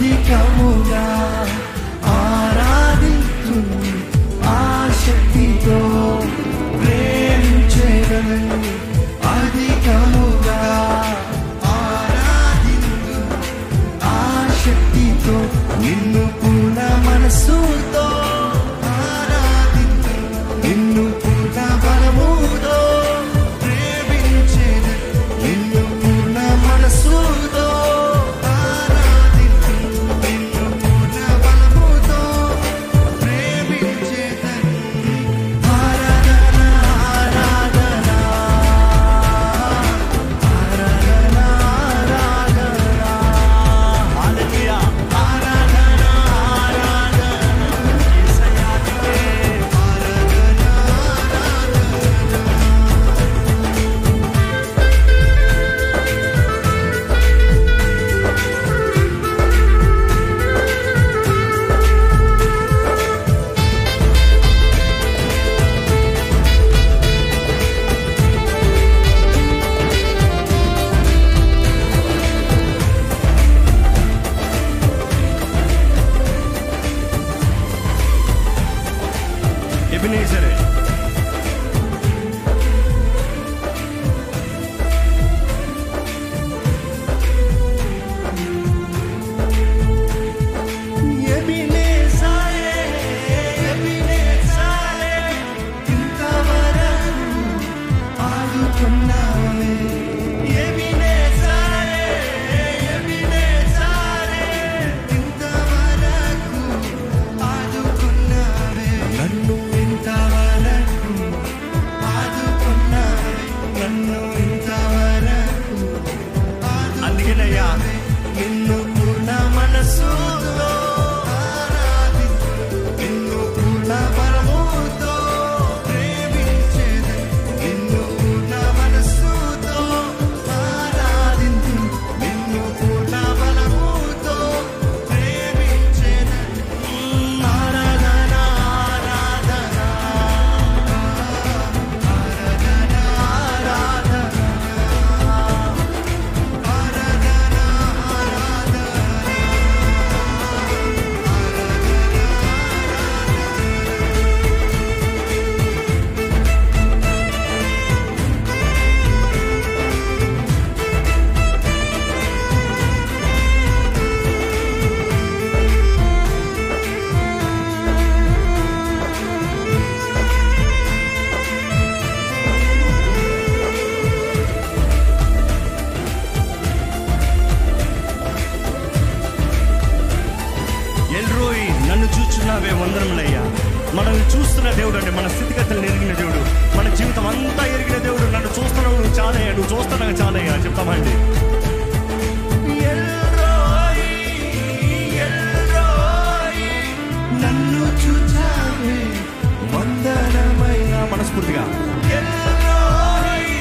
అధికముగా ఆరాధించు ఆసక్తితో ప్రేమించేదను అధికముగా ఆరాధించు ఆసక్తితో నిన్ను పూర్ణ మనస్సుతో ఆరాధించు నిన్ను పూర్ణ బలముతో ప్రేమించేదను నిన్ను పూర్ణ మనస్సుతో ఆరాధించు నిన్ను పూర్ణ బలముతో ప్రేమించేదను ఆరాధన ఆరాధన ఆరాధన ఆరాధన హల్లెలూయా ఆరాధన ఆరాధన యేసయ్యాకే ఎబినేజరే ఎబినేజరే ఎబినేజరే ఇంతవరకు ఆదుకున్నావే ఎబినేజరే ఎబినేజరే ఇంతవరకు ఆదుకున్నావే నన్ను ఇంతవరకు ఆదుకున్నావే నన్ను ఇంతవరకు అందుకేనయ్యా నిన్ను పూర్ణ మనస్సుతో ఆరాధించు నిన్ను పూర్ణ బలముతో ప్రేమించేదను నిన్ను పూర్ణ మనస్సుతో ఆరాధించు నిన్ను పూర్ణ బలముతో ప్రేమించేదను ఆరాధన ఆరాధన ఆరాధన ఆరాధన ఎల్రోయి నన్ను చూచున్నావే వందరములయ్యా మనల్ని చూస్తున్న దేవుడు అంటే మన స్థితిగతులను ఎరిగిన దేవుడు మన జీవితం అంతా ఎరిగిన దేవుడు నన్ను చూస్తున్నావు నువ్వు చాలయ్యా నువ్వు చూస్తున్నావు చాలయ్యా చెప్తామండి ఎల్రోయి ఎల్రోయి నన్ను చూచావే వందనమయ్యా మనస్ఫూర్తిగా ఎల్రోయి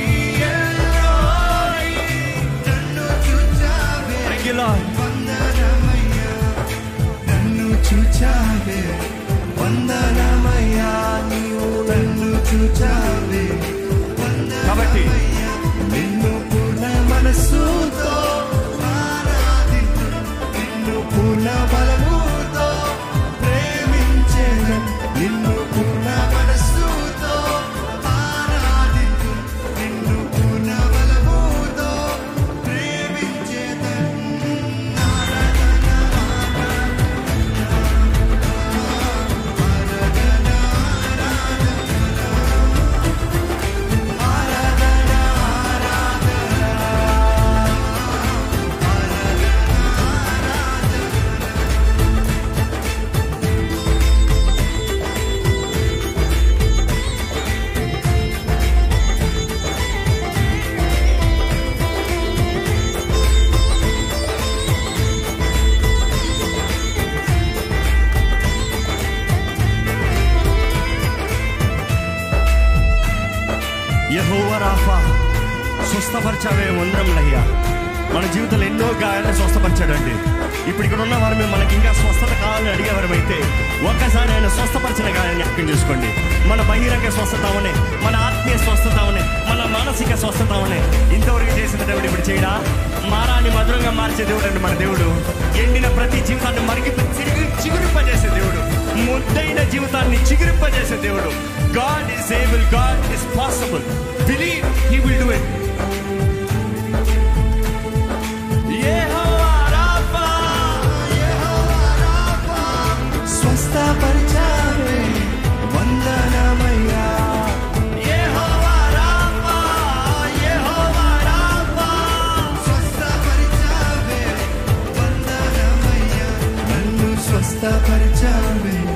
ఎల్రోయి నన్ను చూచావే Thank you, Lord. వందనమయ్యా నన్ను చూచావే వందనమయ్యా నీవు నన్ను చూచావే కాబట్టి నిన్ను పూర్ణ మనస్సుతో ఆరాధించు నిన్ను పూర్ణ బలముతో ప్రేమించేదను నిన్ను పూర్ణ మనస్సుతో ఆరాధించు నిన్ను పూర్ణ బలముతో ప్రేమించేదను యెహోవా రాఫా స్వస్థపరచావే వందరములయ్యా మన జీవితంలో ఎన్నో గాయాలను స్వస్థపరచాడండి ఇప్పుడు ఇక్కడ ఉన్న వారు మనకి ఇంకా స్వస్థత కావాలని అడిగేవారమైతే ఒక్కసారి ఆయన స్వస్థపరిచిన గాయాన్ని జ్ఞాపకం చేసుకోండి మన బహిరంగ స్వస్థత అవనే మన ఆత్మీయ స్వస్థత అవనే మన మానసిక స్వస్థత అవనే ఇంతవరకు చేసిన దేవుడు ఇప్పుడు చేయడా మారాని మధురంగా కార్చే దేవుడు అండి మన దేవుడు ఎండిన ప్రతి జీవితాన్ని మరికి చిగురి చిగురింపజేసే దేవుడు ముద్దైన జీవితాన్ని చిగురింపజేసే దేవుడు God is able God is possible believe he will do it స్వస్థపరిచావే వందనమయ్యా స్వస్థపరిచావే వందనమయ్యా నన్ను స్వస్థపరిచావే